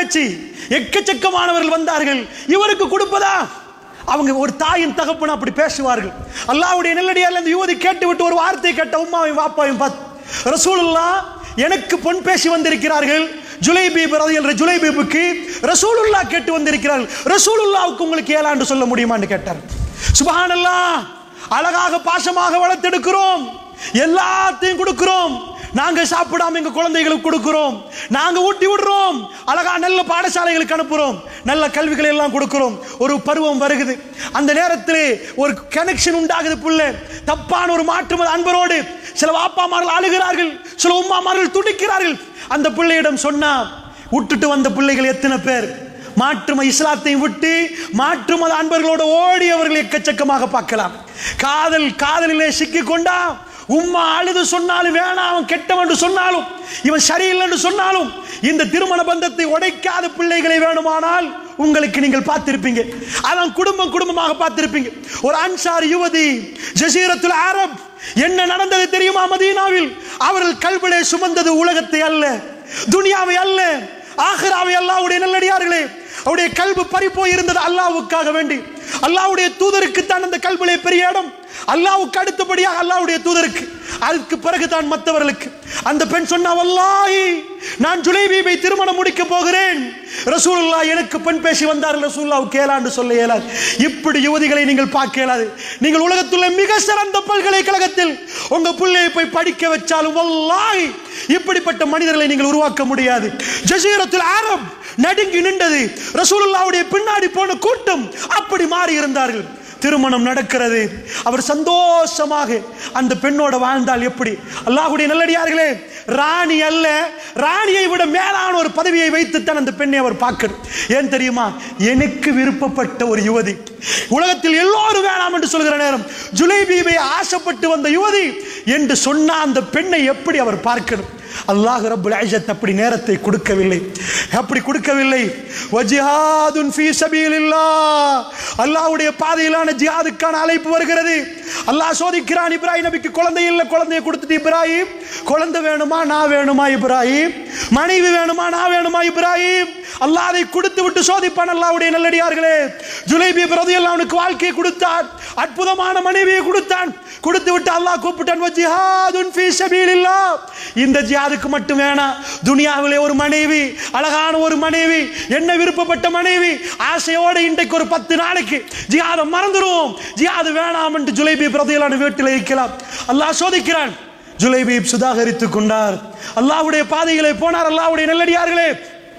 என்னாச்சு எக்கச்சக்கமானவர்கள் வந்தார்கள் இவருக்கு கொடுப்பதா அவங்க ஒரு தாயின் தகப்பன் அப்படி பேசுவார்கள் அல்லாஹ்வுடைய நெல்லடியால் அந்த யுவதி கேட்டு விட்டு ஒரு வார்த்தை கேட்ட உம்மாவையும் வாப்பாவையும் பார்த்து ரசூலுல்லா எனக்கு பொன் பேசி வந்திருக்கிறார்கள் ஜுலைபீப் என்ற ஜுலைபீபுக்கு ரசூலுல்லா கேட்டு வந்திருக்கிறார்கள் ரசூலுல்லாவுக்கு உங்களுக்கு ஏழாண்டு சொல்ல முடியுமான்னு கேட்டார் சுபஹானல்லாஹ் அழகாக பாசமாக வளர்த்தெடுக்கிறோம் எல்லாத்தையும் கொடுக்கிறோம் நாங்க சாப்பிடாம எங்க குழந்தைகளுக்கு கொடுக்கிறோம் நாங்க ஊட்டி விடுறோம் அழகா நல்ல பாடசாலைகளுக்கு அனுப்புறோம் நல்ல கல்விகளை எல்லாம் கொடுக்கிறோம் ஒரு பருவம் வருகுது அந்த நேரத்தில் ஒரு கனெக்ஷன் உண்டாகுது புள்ள தப்பான ஒரு மாற்று அன்பரோடு சில வாப்பாமார்கள் அழுகிறார்கள் சில உம்மாமார்கள் துடிக்கிறார்கள் அந்த பிள்ளையிடம் சொன்னா விட்டுட்டு வந்த பிள்ளைகள் எத்தனை பேர் மாற்றும இஸ்லாத்தை விட்டு மாற்று மத அன்பர்களோடு ஓடியவர்கள் எக்கச்சக்கமாக பார்க்கலாம் காதல் காதலிலே சிக்கி கொண்டா உம்மா அழுது சொன்னாலும் வேணாம் அவன் கெட்டவன் என்று சொன்னாலும் இவன் சரியில்லை என்று சொன்னாலும் இந்த திருமண பந்தத்தை உடைக்காத பிள்ளைகளை வேணுமானால் உங்களுக்கு நீங்கள் பார்த்திருப்பீங்க அதான் குடும்பம் குடும்பமாக பார்த்திருப்பீங்க ஒரு அன்சார் யுவதி ஜசீரத்துல் அரப் என்ன நடந்தது தெரியுமா மதீனாவில் அவர்கள் கல்விலே சுமந்தது உலகத்தை அல்ல துனியாவை அல்ல ஆஹிராவை அல்லாவுடைய நல்லடியார்களே அவருடைய கல்வி பறி போய் இருந்தது அல்லாவுக்காக வேண்டி அல்லாவுடைய தூதருக்கு தான் அந்த கல்விலே பெரிய இடம் அல்லாவுக்கு அடுத்தபடியாக அல்லாவுடைய தூதருக்கு அதுக்கு பிறகு தான் மற்றவர்களுக்கு அந்த பெண் சொன்னா வல்லாஹி நான் ஜுலைபீபை திருமணம் முடிக்க போகிறேன் ரசூலுல்லா எனக்கு பெண் பேசி வந்தார் ரசூலுல்லாவுக்கு ஏலாண்டு சொல்ல இயலாது இப்படி யுவதிகளை நீங்கள் பார்க்க இயலாது நீங்கள் உலகத்துள்ள மிக சிறந்த பல்கலைக்கழகத்தில் உங்க பிள்ளையை போய் படிக்க வச்சாலும் வல்லாஹி இப்படிப்பட்ட மனிதர்களை நீங்கள் உருவாக்க முடியாது ஜசீரத்தில் அரப் நடுங்கி நின்றது ரசூலுல்லாவுடைய பின்னாடி போன கூட்டம் அப்படி மாறி இருந்தார்கள் திருமணம் நடக்கிறது அவர் சந்தோஷமாக அந்த பெண்ணோட வாழ்ந்தால் எப்படி அல்லாஹ்வுடைய நல்லடியார்களே ராணி அல்ல ராணியை விட மேலான ஒரு பதவியை வைத்துத்தான் அந்த பெண்ணை அவர் பார்க்கணும் ஏன் தெரியுமா எனக்கு விருப்பப்பட்ட ஒரு யுவதி உலகத்தில் எல்லோரும் வேணாம் என்று சொல்கிற நேரம் ஜுலைபீபை ஆசைப்பட்டு வந்த யுவதி என்று சொன்ன அந்த பெண்ணை எப்படி அவர் பார்க்கணும் அல்லாஹ் ரப்புல் இஸ்ஸத் அப்படி நேரத்தை கொடுக்கவில்லை அப்படி கொடுக்கவில்லை வஜிஹாதுன் ஃபீ சபீலில்லாஹ் அல்லாஹ்வுடைய பாதையிலான ஜிஹாதுக்கான அழைப்பு வருகிறது அல்லாஹ் சோதிக்கிறான் இப்ராஹிம் நபிக்கு குழந்தை இல்லை குழந்தையை கொடுத்துட்டு இப்ராஹிம் குழந்தை வேணுமா நான் வேணுமா இப்ராஹிம் மனைவி வேணுமா நான் வேணுமா இப்ராஹிம் அல்லாஹ் அதை கொடுத்து விட்டு சோதிப்பான் அல்லாஹ்வுடைய நல்லடியார்களே ஜுலைபி பிரதியெல்லாம் அவனுக்கு வாழ்க்கையை கொடுத்தான் அற்புதமான மனைவியை கொடுத்தான் கொடுத்து விட்டு அல்லாஹ் கூப்பிட்டான் ஜிஹாதுன் ஃபீ சபீலில்லாஹ் இந்த ஜிஹாதுக்கு மட்டும் வேணாம் துனியாவிலே ஒரு மனைவி அழகான ஒரு மனைவி என்ன விருப்பப்பட்ட மனைவி ஆசையோடு இன்றைக்கு ஒரு பத்து நாளைக்கு ஜிஹாதை மறந்துடுவோம் ஜிஹாது வேணாம் என்று ஜுலைபி பிரதியலான வீட்டில் வைக்கலாம் அல்லாஹ் சோதிக்கிறான் ஜுலைபீப் சுதாகரித்துக் கொண்டார் அல்லாஹ்வுடைய பாதைகளை போனார் அல்லாஹ்வுடைய நல்லடியார்களே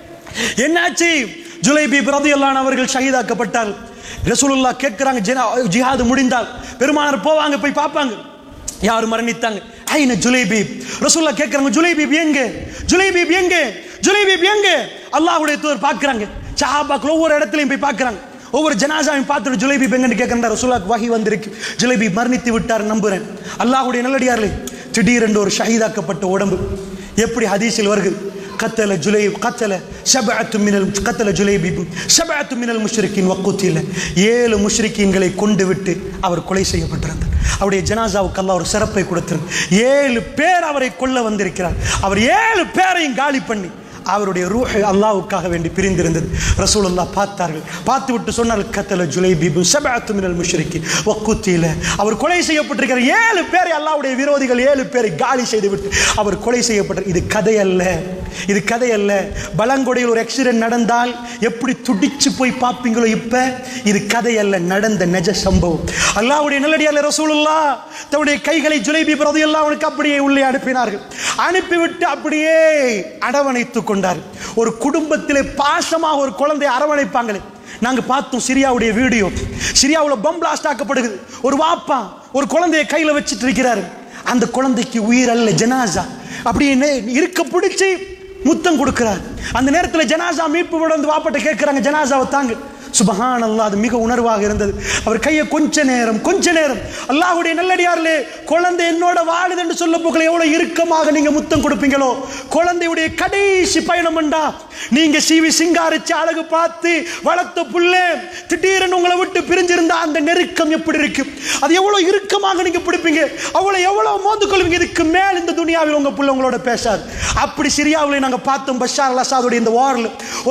என்னாச்சு ஜுலைபீப் ரதியல்லான் அவர்கள் ஷஹீதாக்கப்பட்டார் ரசூலுல்லாஹ் கேட்கிறாங்க ஜினா- ஜிஹாது முடிந்தால் பெருமானார் போவாங்க போய் பார்ப்பாங்க யார் மரணித்தாங்க ஐன ஜுலைபீப் ரசூலுல்லாஹ் கேட்கிறாங்க ஜுலைபீப் எங்க ஜுலைபீப் எங்க ஜுலைபீப் எங்க அல்லாஹ்வுடைய தூதர் பார்க்கறாங்க சஹாபாக்கள் ஒவ்வொரு இடத்துலையும் போய் பார்க்கறாங்க ஒவ்வொரு ஜனாசாவையும் பார்த்துட்டு ஜுலைபீப் எங்கன்னு கேட்கறா ரசூலுல்லாஹ் வஹி வந்திருக்கு ஜுலைபீப் மரணித்து விட்டார் நம்புறேன் அல்லாஹ்வுடைய நல்லடியார்களே திடீரென்று ஒரு ஷஹீதாக்கப்பட்ட உடம்பு எப்படி ஹதீஸில் வருகிறது قتل جليب قتل سبعة من ال... قتل جليب سبعة من المشركين وقتل ஏழு முஷ்ரிக்கீன்களை கொண்டு விட்டு அவர் கொலை செய்யப்பட்டிருந்தார் அவருடைய ஜனாசாவுக்கு அல்லாஹ் ஒரு சிறப்பை கொடுத்திருந்தார் ஏழு பேர் அவரை கொல்ல வந்திருக்கிறார் அவர் ஏழு பேரையும் காலி பண்ணி அவருடைய ரூஹ் அல்லாஹ்வுக்காக வேண்டி பிரிந்திருந்தது ரசூலுல்லாஹ் பார்த்தார்கள் பார்த்து விட்டு சொன்னார்கள் கத்தல ஜுலைபீபு சபஅத்து மினல் முஷ்ரிக்கி வக்குத்தில அவர் கொலை செய்யப்பட்டிருக்கிற ஏழு பேரை அல்லாஹ்வுடைய விரோதிகள் ஏழு பேரை காலி செய்து விட்டு அவர் கொலை செய்யப்பட்ட இது கதை அல்ல இது கதை அல்ல பலங்கொடையில் ஒரு ஆக்சிடென்ட் நடந்தால் எப்படி துடிச்சு போய் பார்ப்பீங்களோ இப்ப இது கதை அல்ல நடந்த நிஜ சம்பவம் அல்லாஹ்வுடைய நல்லடியால ரசூலுல்லாஹ் தன்னுடைய கைகளை ஜுலைபி பிரதியெல்லாம் அவனுக்கு அப்படியே உள்ளே அனுப்பினார்கள் அனுப்பிவிட்டு அப்படியே அரவணைத்துக் கொண்டார் ஒரு குடும்பத்திலே பாசமாக ஒரு குழந்தையை அரவணைப்பாங்களே நாங்க பார்த்தோம் சிரியாவுடைய வீடியோ சிரியாவில் பம் பிளாஸ்ட் ஆக்கப்படுகிறது ஒரு வாப்பா ஒரு குழந்தையை கையில வச்சிட்டு இருக்கிறாரு அந்த குழந்தைக்கு உயிர் அல்ல ஜனாசா அப்படியே நே- இருக்க பிடிச்சி முத்தம் கொடுக்கிறார் அந்த நேரத்தில் ஜனாசா மீட்பு விட வந்து வாப்பட்ட கேட்குறாங்க ஜனாசாவை தாங்க சுபஹான் அல்லாஹ் அது மிக உணர்வாக இருந்தது அவர் கையை கொஞ்ச நேரம் கொஞ்ச நேரம் அல்லாஹ்வுடைய நல்லடியார்களே குழந்தை என்னோட வாழுது என்று சொல்ல போகல எவ்வளவு இறுக்கமாக நீங்க முத்தம் கொடுப்பீங்களோ குழந்தையுடைய கடைசி பயணம் என்றா நீங்க சீவி சிங்காரிச்சு அழகு பார்த்து வளர்த்த புள்ளே திடீரென்னு உங்களை விட்டு பிரிஞ்சிருந்தா அந்த நெருக்கம் எப்படி இருக்கு அது எவ்வளவு இறுக்கமாக நீங்க பிடிப்பீங்க அவ்வளவு எவ்வளவு மோந்து கொள்வீங்க இதுக்கு மேல் இந்த துனியாவில் உங்க புள்ள உங்களோட பேசாது அப்படி சிரியாவில் நாங்க பார்த்தோம் பஷார் அல் அசாதுடைய இந்த வாரில்